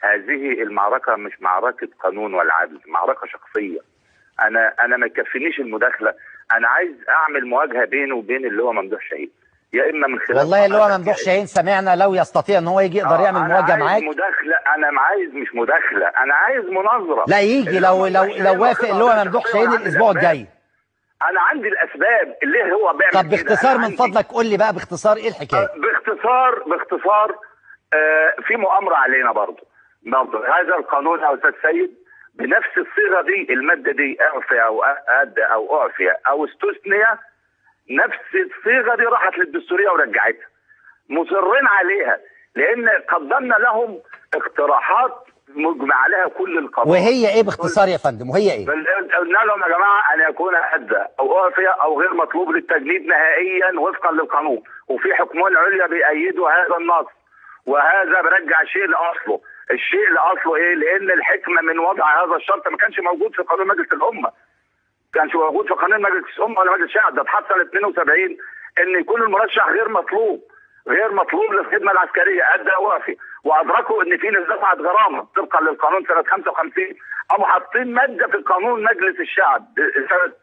هذه المعركه مش معركه قانون ولا عدل معركه شخصيه انا انا ما يكفينيش المداخله انا عايز اعمل مواجهه بينه وبين اللي هو ممدوح شهيد يا اما من خلال والله اللي هو حضرتك ممدوح يا شاهين سمعنا لو يستطيع ان هو يجي يقدر آه، يعمل أنا مواجهه عايز معاك مداخله انا عايز مش مداخله انا عايز مناظره لا يجي اللي لو هو لو ممدوح شاهين لو وافق اللي هو واخدها ممدوح شخصية شاهين وعندي الاسبوع الأسباب. الجاي انا عندي الاسباب اللي هو بيعمل طب كده. باختصار أنا من عندي- فضلك قول لي بقى باختصار ايه الحكايه باختصار باختصار آه في مؤامره علينا برضه برضه هذا القانون يا استاذ سيد بنفس الصيغه دي الماده دي اعفي او ادى او اعفي او استثني نفس الصيغه دي راحت للدستوريه ورجعتها مصرين عليها لان قدمنا لهم اقتراحات مجمع عليها كل القضايا وهي ايه باختصار يا فندم وهي ايه بل قلنا لهم يا جماعه ان يكون ادى او اعفي او غير مطلوب للتجنيد نهائيا وفقا للقانون وفي حكمون عليا بيأيدوا هذا النص وهذا برجع شيء لاصله الشيء لاصله ايه لان الحكمه من وضع هذا الشرط ما كانش موجود في قانون مجلس الامه كانش موجود في قانون مجلس الامه ولا مجلس الشعب ده اتحط سنه 72 ان يكون المرشح غير مطلوب غير مطلوب للخدمه العسكريه ادى وافي وادركوا ان في ناس دفعت غرامه طبقا للقانون سنه 55 قاموا حاطين ماده في قانون مجلس الشعب سنه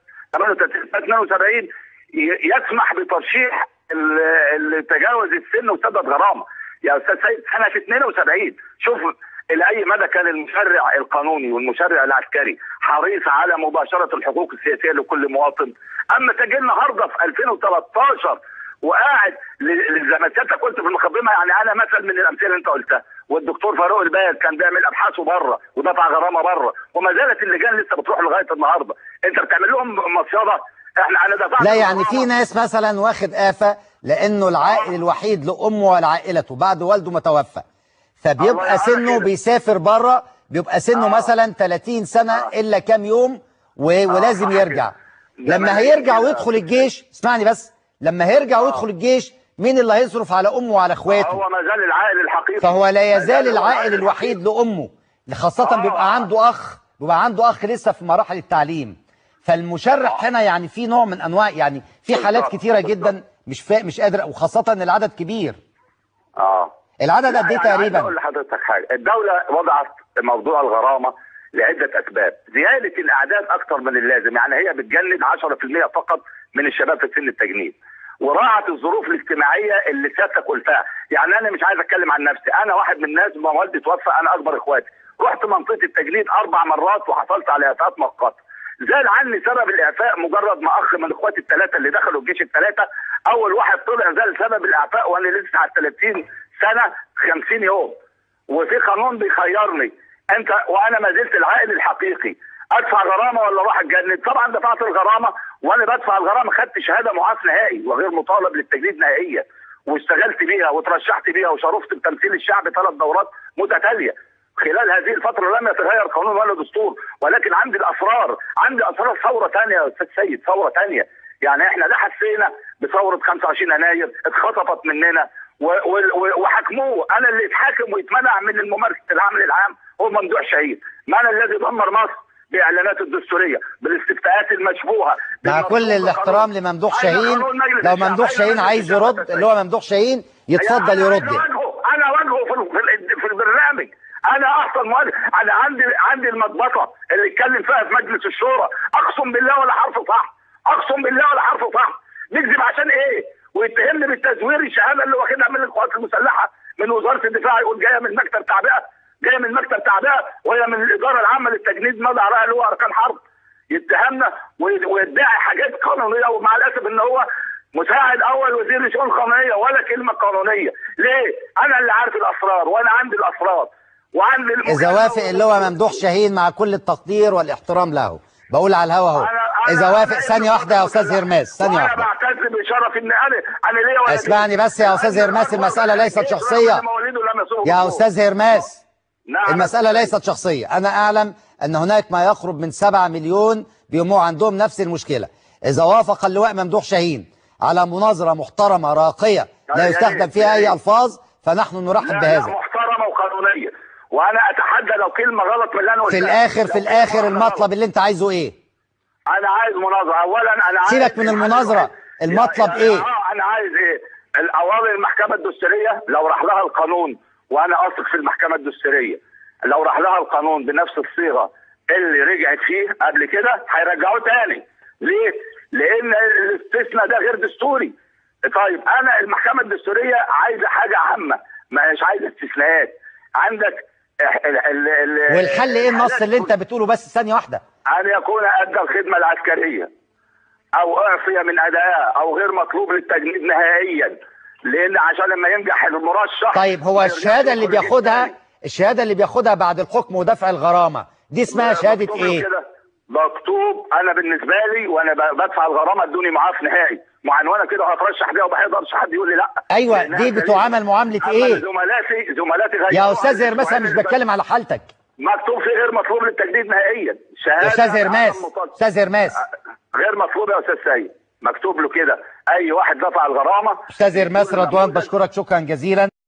72 ي- يسمح بترشيح ال- اللي تجاوز السن وسدد غرامه يا استاذ سيد سنه 72 شوف الى اي مدى كان المشرع القانوني والمشرع العسكري حريص على مباشره الحقوق السياسيه لكل مواطن اما تجي النهارده في 2013 وقاعد ل- ل- زي ما سيادتك قلت في المقدمه يعني انا مثل من الامثله اللي انت قلتها والدكتور فاروق الباز كان بيعمل ابحاثه بره ودفع غرامه بره وما زالت اللجان لسه بتروح لغايه النهارده انت بتعمل لهم مصيده احنا انا دفعت لا يعني غرامة. في ناس مثلا واخد آفة لأنه العائل الوحيد لأمه ولعائلته بعد والده ما توفى الله فبيبقى يعينك سنه كده. بيسافر بره بيبقى سنه آه. مثلا 30 سنة آه. إلا كام يوم و- ولازم صح يرجع كده. لما زمان هيرجع كده. ويدخل الجيش اسمعني بس لما هيرجع ويدخل الجيش مين اللي هيصرف على أمه وعلى إخواته هو ما زال العائل الحقيقي فهو لا ما يزال هو العائل الوحيد لأمه خاصة آه. بيبقى عنده أخ بيبقى عنده أخ لسه في مراحل التعليم فالمشرح هنا يعني في نوع من أنواع يعني في حالات بالظبط، كتيرة بالظبط. جدا مش فا... مش قادر وخاصة إن العدد كبير اه العدد لا، قد إيه يعني عايز تقريبا اقول لحضرتك حاجه الدوله وضعت موضوع الغرامه لعده اسباب زياده الاعداد اكثر من اللازم يعني هي بتجند 10% فقط من الشباب في سن التجنيد وراعت الظروف الاجتماعيه اللي سيادتك قلتها يعني انا مش عايز اتكلم عن نفسي انا واحد من الناس ما والدي توفى انا اكبر اخواتي رحت منطقه التجنيد اربع مرات وحصلت على اعفاءات مؤقته زال عني سبب الاعفاء مجرد ما اخ من اخواتي الثلاثه اللي دخلوا الجيش الثلاثه اول واحد طلع زال سبب الاعفاء وانا لسه على 30 سنه 50 يوم وفي قانون بيخيرني انت وانا ما زلت العائل الحقيقي ادفع غرامه ولا اروح اتجنن طبعا دفعت الغرامه وانا بدفع الغرامه خدت شهاده معاف نهائي وغير مطالب للتجديد نهائيا واشتغلت بيها وترشحت بيها وشرفت بتمثيل الشعب ثلاث دورات متتاليه خلال هذه الفترة لم يتغير قانون ولا دستور ولكن عندي الأسرار عندي أسرار ثورة ثانية يا أستاذ سيد ثورة ثانية يعني احنا لا حسينا بثورة 25 يناير اتخطفت مننا و- و- و- وحكموه انا اللي اتحاكم ويتمنع من الممارسة العمل العام هو ممدوح شهيد ما انا الذي دمر مصر باعلانات الدستوريه بالاستفتاءات المشبوهه مع بالمطلوب كل الاحترام بالقانون. لممدوح عايز شاهين قانون مجلس لو الشعب، ممدوح عايز شاهين مجلس عايز الشعب يرد يا اللي هو ممدوح شاهين يتفضل أنا يرد عايز أواجهه. انا اواجهه في ال- في, ال- في البرنامج انا احسن مؤلف انا عندي عندي المضبطه اللي اتكلم فيها في مجلس الشورى اقسم بالله ولا حرف صح اقسم بالله ولا حرف صح نكذب عشان ايه ويتهمني بالتزوير الشهاده اللي واخدها من القوات المسلحه من وزاره الدفاع يقول جايه من مكتب تعبئه جايه من مكتب تعبئه وهي من الاداره العامه للتجنيد ماذا عليها اللي هو اركان حرب يتهمنا وي- ويدعي حاجات قانونيه ومع الاسف ان هو مساعد اول وزير لشؤون قانونيه ولا كلمه قانونيه ليه انا اللي عارف الاسرار وانا عندي الاسرار وعندي إذا المكالمة وافق اللي هو ممدوح شاهين مع كل التقدير والاحترام له بقول على الهوا اهو أنا- أنا- إذا أنا وافق ابن ثانية واحدة يا القوات أستاذ المسلحة. هرماس ثانية وأنا واحدة بعتز بشرف ان انا انا ليا ولدين. اسمعني بس يا أستاذ وأنا هرماس، أكبر المسألة من ليست الجيش شخصية. رغم مواليده لم يسوقوا يا بالجول. أستاذ هرماس نعم. المسألة ليست شخصية أنا أعلم أن هناك ما يقرب من 7 مليون بيبقوا عندهم نفس المشكلة إذا وافق اللواء ممدوح شاهين على مناظرة محترمة راقية لا يا يستخدم ريت، فيها يا أي ريت. ألفاظ فنحن نرحب لا لا بهذا محترمه وقانونيه وانا اتحدى لو كلمه غلط من اللي انا في قلتها الآخر لو في كلمة الآخر واحدة المطلب غلط. اللي أنت عايزه إيه انا عايز مناظره اولا انا عايز سيبك من المناظرة، المطلب يا- يا- إيه؟ اه انا عايز ايه الاوامر المحكمه الدستوريه لو راح لها القانون وانا اثق في المحكمه الدستوريه لو راح لها القانون بنفس الصيغه اللي رجعت فيه قبل كده هيرجعوه تاني ليه؟ لان الاستثناء ده غير دستوري طيب انا المحكمه الدستوريه عايزه حاجه عامه مش عايزه استثناءات عندك ال- ال- ال- والحل ايه النص اللي انت بتقوله بس ثانيه واحده ان يكون ادى الخدمه العسكريه او اعفي من ادائها او غير مطلوب للتجنيد نهائيا لان عشان لما ينجح المرشح طيب هو ما يرجعش الشهاده اللي يدخل الجيش بياخدها تاني. الشهاده اللي بياخدها بعد الحكم ودفع الغرامه دي اسمها شهاده مكتوب ايه كده مكتوب انا بالنسبه لي وانا ب- بدفع الغرامه ادوني معاه في نهائي معنونه كده هترشح بيها وما يقدرش حد يقول لي لا ايوه لأنها دي سليمة. بتعامل معامله أما ايه زملاتي زملاتي غير يا استاذ هرمس انا مش بتكلم على حالتك مكتوب فيه غير مطلوب للتجديد نهائيا شهاده استاذ عدم هرماس مطالبة. استاذ هرماس غير مطلوب يا استاذ سيد مكتوب له كده اي واحد دفع الغرامه استاذ هرماس رضوان بشكرك شكرا جزيلا